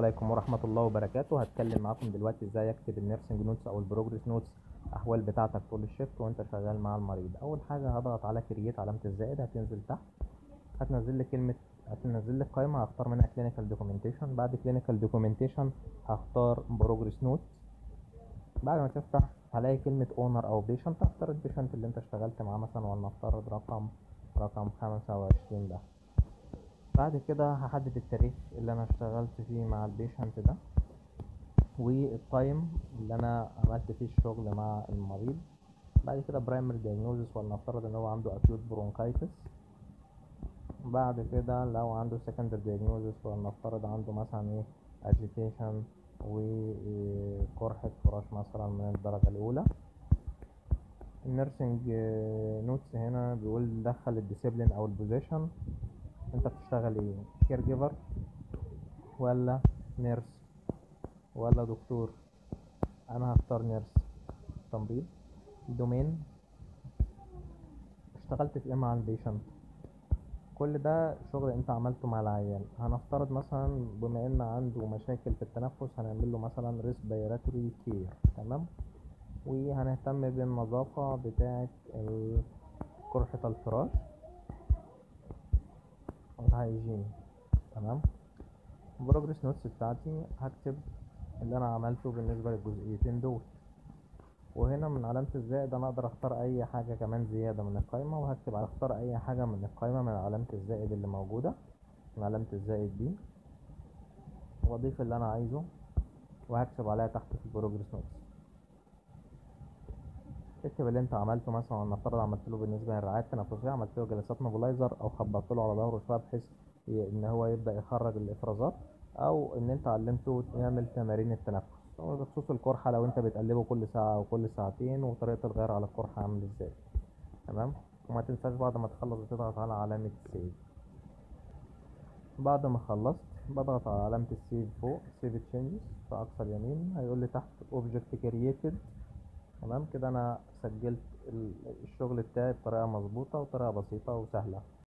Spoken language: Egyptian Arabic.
عليكم ورحمة الله وبركاته هتكلم معاكم دلوقتي ازاي اكتب النيرسنج نوتس او البروجرس نوتس الاحوال بتاعتك طول الشيفت وانت شغال مع المريض اول حاجة هضغط على كرييت علامة الزائد هتنزل تحت هتنزل لي كلمة هتنزل لي قائمة هختار منها كلينيكال دوكيومنتيشن بعد كلينيكال دوكيومنتيشن هختار بروجرس نوت بعد ما تفتح هلاقي كلمة اونر او بيشنت هختار البيشنت اللي انت اشتغلت معاه مثلا ولنفترض رقم رقم خمسة وعشرين ده بعد كده هحدد التاريخ اللي انا اشتغلت فيه مع البيشنت ده والتايم اللي انا عملت فيه الشغل مع المريض بعد كده برايمري دايجنوزس ولنفترض ان هو عنده اكيوت برونكايتس بعد كده لو عنده سكندري دايجنوزس ولنفترض عنده مثلا ايه اجيتيشن وقرحة فراش مثلا من الدرجة الأولى النيرسينج نوتس هنا بيقول دخل الديسيبلين أو البوزيشن انت بتشتغل ايه كير جيفر ولا نيرس ولا دكتور انا هختار نيرس تمريض دومين اشتغلت في ايه مع البيشنت كل ده شغل انت عملته مع العيان هنفترض مثلا بما ان عنده مشاكل في التنفس هنعمل له مثلا ريسبيراتوري كير تمام وهنهتم بالنظافة بتاعة قرحة الفراش الهايجين تمام بروجرس نوتس بتاعتي هكتب اللي انا عملته بالنسبه للجزئيتين دول وهنا من علامة الزائد انا اقدر اختار اي حاجة كمان زيادة من القائمة وهكتب اختار اي حاجة من القائمة من علامة الزائد اللي موجودة من علامة الزائد دي واضيف اللي انا عايزه وهكتب عليها تحت في البروجرس نوتس اكتب اللي انت عملته مثلا نفترض عملت له بالنسبه للرعايه التنفسيه عملت له جلسات نوبلايزر او خبطت له على ظهره شويه بحيث ان هو يبدا يخرج الافرازات او ان انت علمته يعمل تمارين التنفس بخصوص القرحه لو انت بتقلبه كل ساعه او كل ساعتين وطريقه الغير على القرحه عامل ازاي تمام وما تنساش بعد ما تخلص بتضغط على علامه سيف بعد ما خلصت بضغط على علامه السيف فوق سيف تشينجز في اقصى اليمين هيقول لي تحت اوبجكت كرييتد تمام كده انا سجلت الشغل بتاعي بطريقه مظبوطه وطريقه بسيطه وسهله